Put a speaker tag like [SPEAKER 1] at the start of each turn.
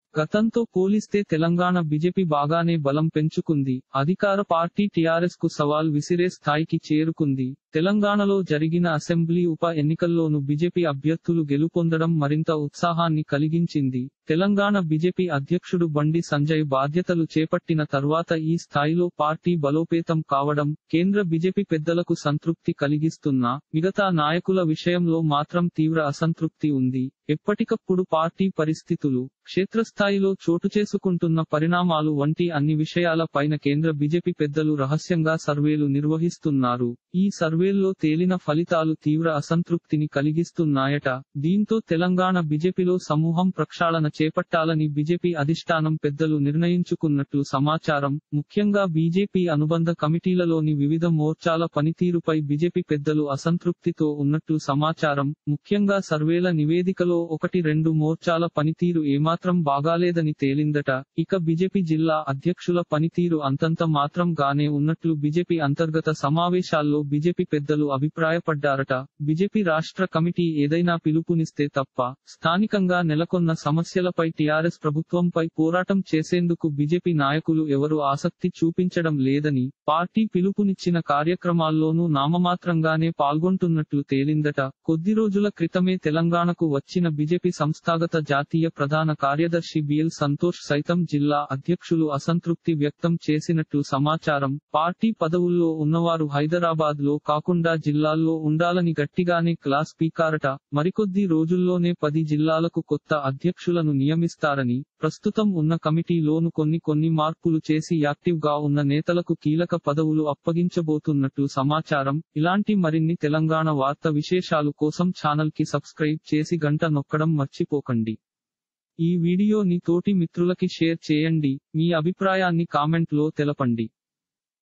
[SPEAKER 1] గతంతో పోలిస్తే తెలంగాణ బీజేపీ బాగానే బలం పెంచుకుంది అధికార పార్టీ టీఆర్ఎస్ కు సవాల్ విసిరే స్థాయికి చేరుకుంది తెలంగాణలో జరిగిన అసెంబ్లీ ఉప ఎన్నికల్లోనూ బీజేపీ అభ్యర్థులు గెలుపొందడం మరింత ఉత్సాహాన్ని కలిగించింది తెలంగాణ బీజేపీ అధ్యక్షుడు బండి సంజయ్ బాధ్యతలు చేపట్టిన తర్వాత ఈ స్థాయిలో పార్టీ బలోపేతం కావడం కేంద్ర బీజేపీ పెద్దలకు సంతృప్తి కలిగిస్తున్నా మిగతా నాయకుల విషయంలో మాత్రం తీవ్ర అసంతృప్తి ఉంది ఎప్పటికప్పుడు పార్టీ పరిస్థితులు క్షేత్రస్థాయిలో చోటు చేసుకుంటున్న పరిణామాలు వంటి అన్ని విషయాల పైన కేంద్ర బీజేపీ పెద్దలు రహస్యంగా సర్వేలు నిర్వహిస్తున్నారు ఈ సర్వేల్లో తేలిన ఫలితాలు తీవ్ర అసంతృప్తిని కలిగిస్తున్నాయట దీంతో తెలంగాణ బీజేపీలో సమూహం ప్రక్షాళన చేపట్టాలని బీజేపీ అధిష్టానం పెద్దలు నిర్ణయించుకున్నట్లు సమాచారం ముఖ్యంగా బీజేపీ అనుబంధ కమిటీలలోని వివిధ మోర్చాల పనితీరుపై బీజేపీ పెద్దలు అసంతృప్తితో ఉన్నట్లు సమాచారం ముఖ్యంగా సర్వేల నివేదికలో ఒకటి రెండు మోర్చాల పనితీరు ఏమాత్రం బాగాలేదని తేలిందట ఇక బీజేపీ జిల్లా అధ్యక్షుల పనితీరు అంతంత మాత్రం గానే ఉన్నట్లు బీజేపీ అంతర్గత సమావేశాల్లో బీజేపీ పెద్దలు అభిప్రాయపడ్డారట బీజేపీ రాష్ట్ర కమిటీ ఏదైనా పిలుపునిస్తే తప్ప స్థానికంగా నెలకొన్న సమస్యలపై టీఆర్ఎస్ ప్రభుత్వంపై పోరాటం చేసేందుకు బీజేపీ నాయకులు ఎవరు ఆసక్తి చూపించడం లేదని పార్టీ పిలుపునిచ్చిన కార్యక్రమాల్లోనూ నామమాత్రంగానే పాల్గొంటున్నట్లు తేలిందట కొద్ది రోజుల క్రితమే తెలంగాణకు వచ్చిన బీజేపీ సంస్థాగత జాతీయ ప్రధాన కార్యదర్శి బిఎల్ సంతోష్ సైతం జిల్లా అధ్యక్షులు అసంతృప్తి వ్యక్తం చేసినట్లు సమాచారం పార్టీ పదవుల్లో ఉన్నవారు హైదరాబాద్ లో కాకుండా జిల్లాల్లో ఉండాలని గట్టిగానే క్లాస్ పీకారట మరికొద్ది రోజుల్లోనే పది జిల్లాలకు కొత్త అధ్యక్షులను నియమిస్తారని ప్రస్తుతం ఉన్న కమిటీలోను కొన్ని కొన్ని మార్పులు చేసి యాక్టివ్ గా ఉన్న నేతలకు కీలక పదవులు అప్పగించబోతున్నట్లు సమాచారం ఇలాంటి మరిన్ని తెలంగాణ వార్త విశేషాలు కోసం ఛానల్ కి సబ్స్క్రైబ్ చేసి గంట నొక్కడం మర్చిపోకండి ఈ వీడియోని తోటి మిత్రులకి షేర్ చేయండి మీ అభిప్రాయాన్ని కామెంట్ లో తెలపండి